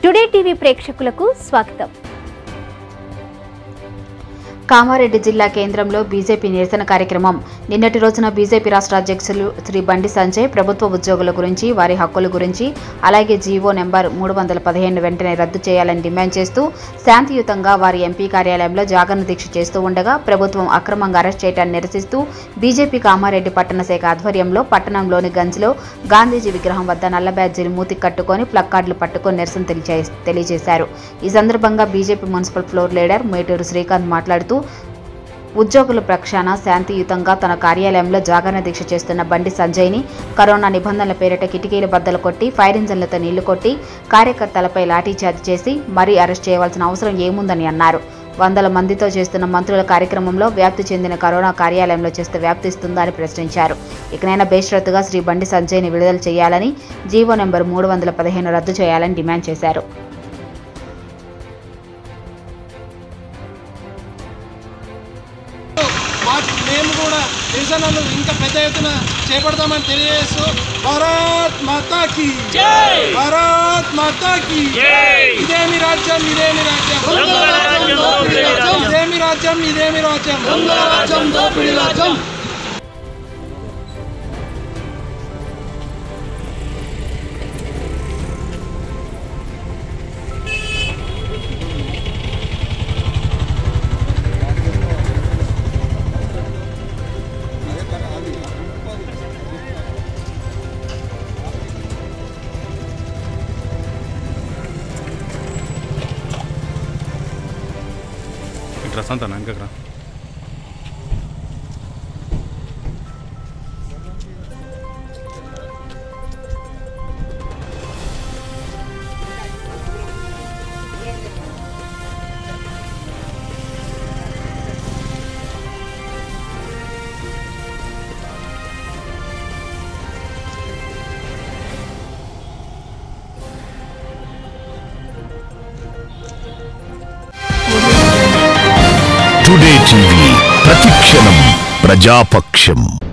today TV ప్రేక్షకులకు స్వాగతం కామారెడ్డి జిల్లా కేంద్రంలో బీజేపీ నిరసన కార్యక్రమం నిన్నటి రోజున బీజేపీ రాష్ట్ర అధ్యక్షులు శ్రీ బండి సంజయ్ ప్రభుత్వ ఉద్యోగుల గురించి వారి హక్కుల గురించి అలాగే జీవో నెంబర్ మూడు వందల పదిహేను వెంటనే రద్దు చేయాలని డిమాండ్ చేస్తూ శాంతియుతంగా వారి ఎంపీ కార్యాలయంలో జాగరణ దీక్ష చేస్తూ ఉండగా ప్రభుత్వం అక్రమంగా అరెస్ట్ చేయడాన్ని నిరసిస్తూ బీజేపీ కామారెడ్డి పట్టణ శాఖ ఆధ్వర్యంలో పట్టణంలోని గంజ్లో గాంధీజీ విగ్రహం వద్ద నల్ల బ్యాడ్జీలు మూతికి కట్టుకొని ప్లక్కార్డులు పట్టుకొని నిరసన తెలియజే- తెలియజేశారు ఈ సందర్భంగా BJP municipal floor leader Meturu Srikanth మాట్లాడుతూ ఉద్యోగుల ప్రక్షాళన శాంతియుతంగా తన కార్యాలయంలో జాగరణ దీక్ష చేస్తున్న బండి సంజయ్ని కరోనా నిబంధనల పేరిట కిటికీల బద్దలు కొట్టి ఫైర్ ఇంజన్లతో నీళ్లు కొట్టి కార్యకర్తలపై లాఠీచార్జ్ చేసి మరీ అరెస్ట్ చేయవలసిన అవసరం ఏముందని అన్నారు వందల మందితో చేస్తున్న మంత్రుల కార్యక్రమంలో వ్యాప్తి చెందిన కరోనా కార్యాలయంలో చేస్తే వ్యాప్తిస్తుందా అని ప్రశ్నించారు ఇకనైనా బేషరతుగా శ్రీ బండి సంజయ్ని విడుదల చేయాలని జీవో నెంబర్ మూడు వందల పదిహేను రద్దు చేయాలని డిమాండ్ చేశారు మా మేము కూడా నిరసనలు ఇంకా పెద్ద ఎత్తున చేపడతామని తెలియజేస్తూ భారత్ మాతాకి భారత్ మాతాకి ఇదేమి రాజ్యం ఇదేమి రాజ్యం ఇదేమి రాజ్యం ఇదేమి రాజ్యం ఇట్లా సంతాన వెనకకు రా టుడే టీవీ ప్రతిక్షణం ప్రజాపక్షం